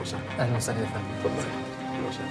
وسهلا اهلا وسهلا يا فندم اتفضل اهلا وسهلا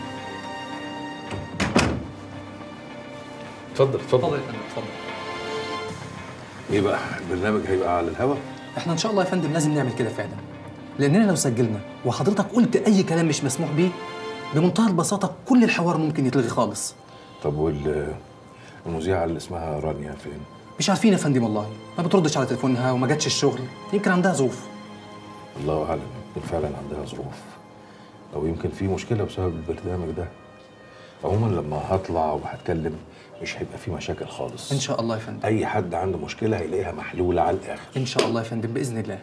اتفضل اتفضل اتفضل يا فندم اتفضل ايه بقى البرنامج هيبقى على الهوا احنا ان شاء الله يا فندم لازم نعمل كده فعلا لاننا لو سجلنا وحضرتك قلت اي كلام مش مسموح بيه بمنتهى البساطه كل الحوار ممكن يتلغي خالص طب وال المذيعه اللي اسمها رانيا فين مش عارفين يا فندم والله ما بتردش على تليفونها وما جاتش الشغل يمكن عندها ظروف الله اعلم يمكن فعلا عندها ظروف او يمكن في مشكله بسبب البرنامج ده عموما لما هطلع وهتكلم مش هيبقى في مشاكل خالص ان شاء الله يا فندم اي حد عنده مشكله هيلاقيها محلوله على الاخر ان شاء الله يا فندم باذن الله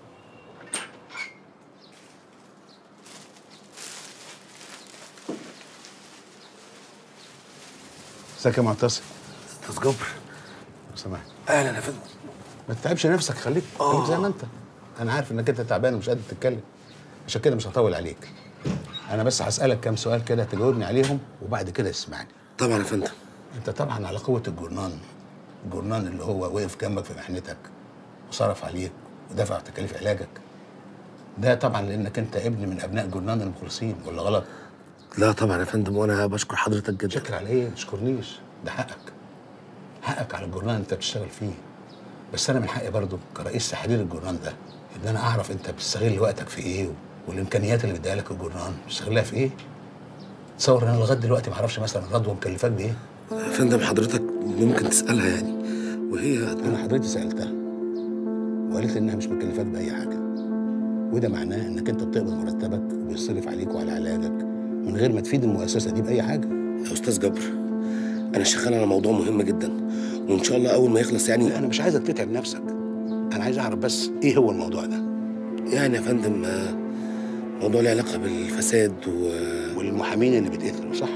ازيك يا معتصم استاذ جبر سامح اهلا يا فندم ما تتعبش نفسك خليك خليك زي ما انت انا عارف انك انت تعبان ومش قادر تتكلم عشان كده مش هطول عليك انا بس هسالك كام سؤال كده تجاوبني عليهم وبعد كده تسمعني طبعا يا فندم انت طبعا على قوه الجرنان الجرنان اللي هو وقف جنبك في محنتك وصرف عليك ودفع تكاليف علاجك ده طبعا لانك انت ابن من ابناء جرنان المخلصين ولا غلط لا طبعا يا فندم وانا بشكر حضرتك جدا شكر على ايه ما تشكرنيش ده حقك حقك على الجورنال اللي انت بتشتغل فيه بس انا من حقي برضو كرئيس تحرير الجورنال ده ان انا اعرف انت بتستغل وقتك في ايه والامكانيات اللي بيديها لك الجورنال بتستغلها في ايه تصور ان انا لغايه دلوقتي ما اعرفش مثلا رضوى مكلفاك بايه يا فندم حضرتك ممكن تسالها يعني وهي انا حضرتك سالتها وقالت لي انها مش مكلفاك باي حاجه وده معناه انك انت بتقبض مرتبك وبيصرف عليك وعلى علاجك من غير ما تفيد المؤسسه دي باي حاجه يا استاذ جبر انا شغال على موضوع مهم جدا وان شاء الله اول ما يخلص يعني لا انا مش عايزك تتعب نفسك انا عايز اعرف بس ايه هو الموضوع ده يعني يا فندم آه، موضوع له علاقه بالفساد و والمحامين اللي بيتقتلوا صح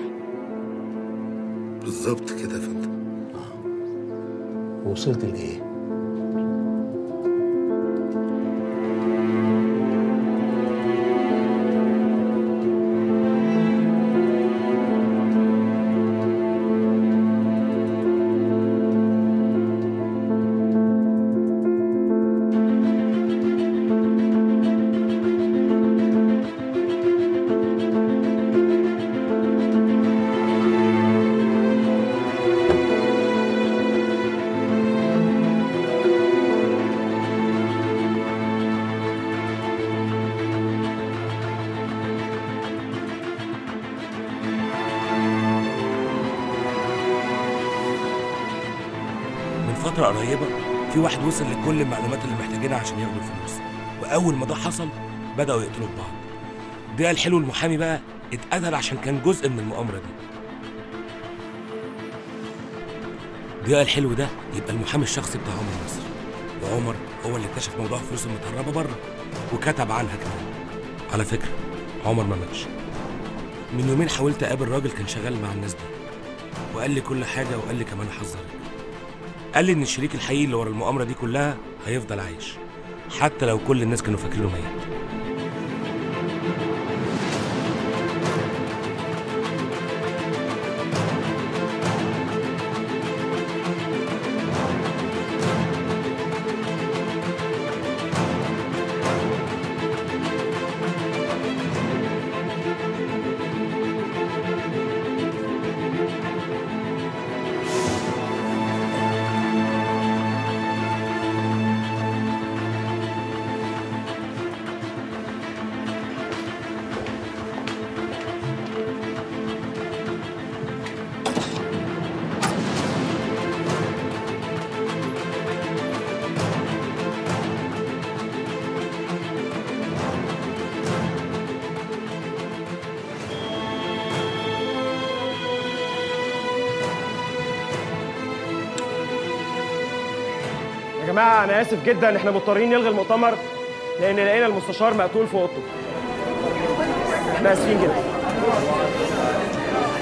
بالظبط كده يا فندم وصلت لايه من فترة قريبة في واحد وصل لكل المعلومات اللي محتاجينها عشان ياخدوا الفلوس وأول ما ده حصل بدأوا يقتلوا في بعض ده الحلو المحامي بقى اتقتل عشان كان جزء من المؤامرة دي ضياء الحلو ده يبقى المحامي الشخصي بتاع عمر نصر وعمر هو اللي اكتشف موضوع الفلوس المتهربة بره وكتب عنها كمان على فكرة عمر ما ماتش من يومين حاولت اقابل راجل كان شغال مع الناس دي وقال لي كل حاجة وقال لي كمان احذرك قال لي ان الشريك الحقيقي اللي ورا المؤامره دي كلها هيفضل عايش حتى لو كل الناس كانوا فاكرينه ميت يا جماعة أنا آسف جدا إحنا مضطرين نلغي المؤتمر لأن لقينا المستشار مقتول في أوضته. إحنا آسفين جدا.